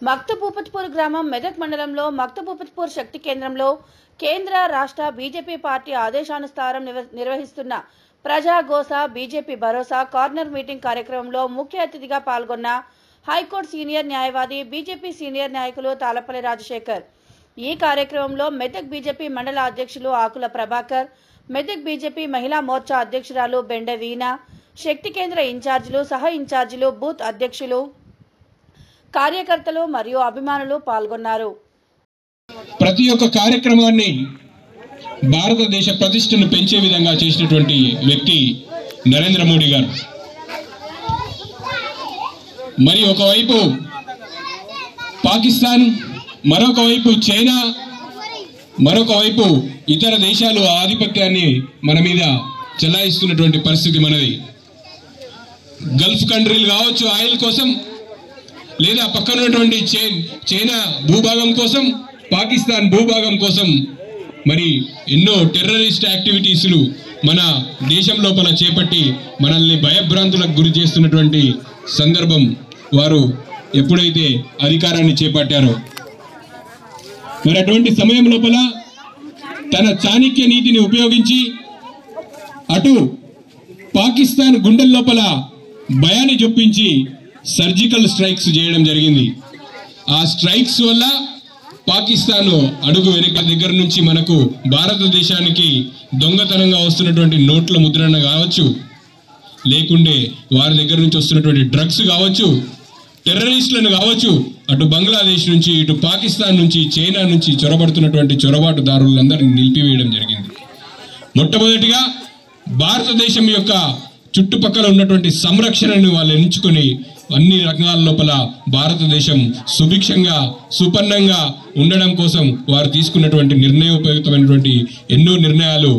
మక్తభూపతిపూర్ గ్రామం మెదక్ మండలంలో మక్తభూపతిపూర్ శక్తి కేంద్రంలో కేంద్ర రాష్ట్ర బీజేపీ పార్టీ ఆదేశానుసారం నివ- నిర్వహిస్తున్న ప్రజాగోస బీజేపీ భరోసా కార్నర్ మీటింగ్ కార్యక్రమంలో ముఖ్య అతిథిగా పాల్గొన్న హైకోర్టు సీనియర్ న్యాయవాది బీజేపీ సీనియర్ నాయకులు తాలపల్లి రాజశేఖర్ ఈ కార్యక్రమంలో మెదక్ బీజేపీ మండల అధ్యక్షులు ఆకుల ప్రభాకర్ మెదక్ బీజేపీ మహిళా మోర్చా అధ్యక్షురాలు బెండ వీణ శక్తి కేంద్ర ఇన్ఛార్జీలు సహ ఇన్ఛార్జీలు బూత్ అధ్యక్షులు కార్యకర్తలు మరియు అభిమానులు పాల్గొన్నారు ప్రతి ఒక్క కార్యక్రమాన్ని భారతదేశ ప్రతిష్టను పెంచే విధంగా చేసినటువంటి వ్యక్తి నరేంద్ర మోడీ గారు మరి ఒకవైపు పాకిస్తాన్ మరొక వైపు చైనా మరొక వైపు ఇతర దేశాలు ఆధిపత్యాన్ని మన మీద చెలాయిస్తున్నటువంటి పరిస్థితి మనది గల్ఫ్ కంట్రీలు కావచ్చు ఆయిల్ కోసం లేదా పక్కన ఉన్నటువంటి చై- చైనా భూభాగం కోసం పాకిస్తాన్ భూభాగం కోసం మరి ఎన్నో టెర్రరిస్ట్ యాక్టివిటీస్లు మన దేశం లోపల చేపట్టి మనల్ని భయభ్రాంతులకు గురి చేస్తున్నటువంటి సందర్భం వారు ఎప్పుడైతే అధికారాన్ని చేపట్టారో మరి అటువంటి సమయం లోపల తన చాణక్య నీతిని ఉపయోగించి అటు పాకిస్తాన్ గుండెల లోపల భయాన్ని చొప్పించి సర్జికల్ స్ట్రైక్స్ చేయడం జరిగింది ఆ స్ట్రైక్స్ వల్ల పాకిస్తాన్ అడుగు వెనుక దగ్గర నుంచి మనకు భారతదేశానికి దొంగతనంగా వస్తున్నటువంటి నోట్ల ముద్రణ కావచ్చు లేకుండే వారి దగ్గర నుంచి వస్తున్నటువంటి డ్రగ్స్ కావచ్చు టెర్రరిస్టులను కావచ్చు అటు బంగ్లాదేశ్ నుంచి ఇటు పాకిస్తాన్ నుంచి చైనా నుంచి చొరబడుతున్నటువంటి చొరబాటుదారులందరినీ నిలిపివేయడం జరిగింది మొట్టమొదటిగా భారతదేశం యొక్క చుట్టుపక్కల ఉన్నటువంటి సంరక్షణను వాళ్ళు ఎంచుకొని అన్ని రంగాల లోపల భారతదేశం సుభిక్షంగా సుపన్నంగా ఉండడం కోసం వారు తీసుకున్నటువంటి నిర్ణయోపయుక్తమైనటువంటి ఎన్నో నిర్ణయాలు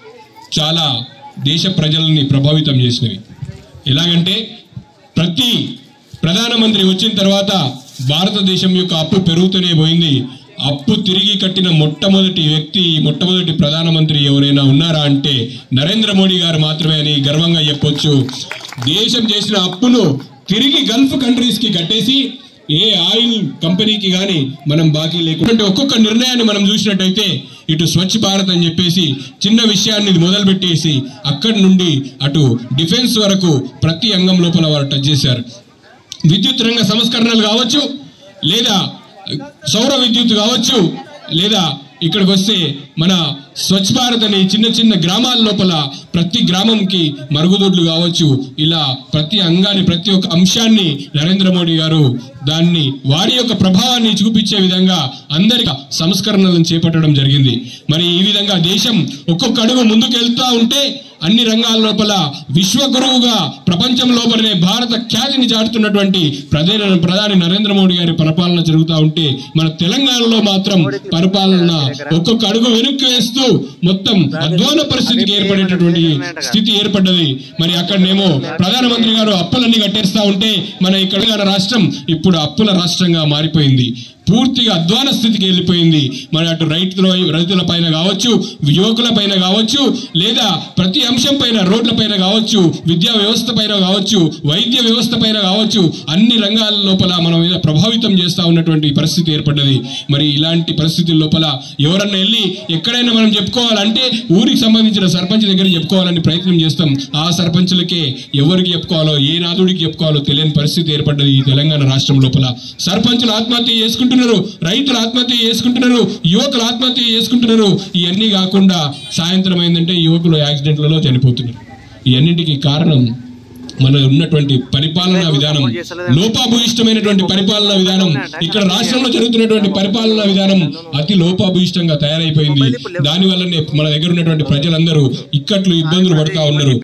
చాలా దేశ ప్రజలని ప్రభావితం చేసినవి ఎలాగంటే ప్రతి ప్రధానమంత్రి వచ్చిన తర్వాత భారతదేశం యొక్క అప్పు పెరుగుతూనే పోయింది అప్పు తిరిగి కట్టిన మొట్టమొదటి వ్యక్తి మొట్టమొదటి ప్రధానమంత్రి ఎవరైనా ఉన్నారా అంటే నరేంద్ర మోడీ గారు మాత్రమే అని గర్వంగా చెప్పొచ్చు దేశం చేసిన అప్పును తిరిగి గల్ఫ్ కంట్రీస్ కి కట్టేసి ఏ ఆయిల్ కంపెనీకి గాని మనం బాకీ లేకుండా ఒక్కొక్క నిర్ణయాన్ని మనం చూసినట్టయితే ఇటు స్వచ్ఛ భారత్ అని చెప్పేసి చిన్న విషయాన్ని మొదలుపెట్టేసి అక్కడి నుండి అటు డిఫెన్స్ వరకు ప్రతి అంగం లోపల వారు టచ్ చేశారు విద్యుత్ రంగ సంస్కరణలు కావచ్చు లేదా సౌర విద్యుత్ కావచ్చు లేదా ఇక్కడికి వస్తే మన స్వచ్ఛ భారత్ అని చిన్న చిన్న గ్రామాల లోపల ప్రతి గ్రామంకి మరుగుదొడ్లు కావచ్చు ఇలా ప్రతి అంగాన్ని ప్రతి ఒక్క అంశాన్ని నరేంద్ర మోడీ గారు దాన్ని వారి యొక్క ప్రభావాన్ని చూపించే విధంగా అందరికి సంస్కరణలను చేపట్టడం జరిగింది మరి ఈ విధంగా దేశం ఒక్కొక్క అడుగు ముందుకు వెళ్తా ఉంటే అన్ని రంగాల లోపల విశ్వగురువుగా ప్రపంచం లోపలనే భారత ఖ్యాతిని చాటుతున్నటువంటి ప్రధాని ప్రధాని నరేంద్ర మోడీ గారి పరిపాలన జరుగుతూ ఉంటే మన తెలంగాణలో మాత్రం పరిపాలన ఒక్కొక్క అడుగు వెనక్కి వేస్తూ మొత్తం అధ్వాన పరిస్థితికి ఏర్పడేటటువంటి స్థితి ఏర్పడ్డది మరి అక్కడనేమో ప్రధానమంత్రి గారు అప్పులన్నీ కట్టేస్తా ఉంటే మన ఇక్కడ తెలంగాణ రాష్ట్రం ఇప్పుడు అప్పుల రాష్ట్రంగా మారిపోయింది పూర్తిగా అధ్వాన స్థితికి వెళ్ళిపోయింది మరి అటు రైతుల రైతుల పైన కావచ్చు యువకుల పైన కావచ్చు లేదా ప్రతి అంశం పైన రోడ్ల పైన కావచ్చు విద్యా వ్యవస్థ పైన కావచ్చు వైద్య వ్యవస్థ పైన కావచ్చు అన్ని రంగాల లోపల మన మీద ప్రభావితం చేస్తా ఉన్నటువంటి పరిస్థితి ఏర్పడ్డది మరి ఇలాంటి పరిస్థితుల లోపల ఎవరన్నా వెళ్ళి ఎక్కడైనా మనం చెప్పుకోవాలంటే ఊరికి సంబంధించిన సర్పంచ్ దగ్గర చెప్పుకోవాలని ప్రయత్నం చేస్తాం ఆ సర్పంచులకే ఎవరికి చెప్పుకోవాలో ఏ నాదుడికి చెప్పుకోవాలో తెలియని పరిస్థితి ఏర్పడ్డది ఈ తెలంగాణ రాష్ట్రం లోపల సర్పంచులు ఆత్మహత్య చేసుకుంటున్నారు రైతులు ఆత్మహత్య చేసుకుంటున్నారు యువకులు ఆత్మహత్య చేసుకుంటున్నారు ఇవన్నీ కాకుండా సాయంత్రం అయిందంటే యువకులు యాక్సిడెంట్లలో చనిపోతున్నారు ఇవన్నింటికి కారణం మన ఉన్నటువంటి పరిపాలనా విధానం లోపాభూయిష్టమైనటువంటి పరిపాలనా విధానం ఇక్కడ రాష్ట్రంలో జరుగుతున్నటువంటి పరిపాలనా విధానం అతి లోపాభూయిష్టంగా తయారైపోయింది దాని వల్లనే మన దగ్గర ఉన్నటువంటి ప్రజలందరూ ఇక్కట్లు ఇబ్బందులు పడుతా ఉన్నారు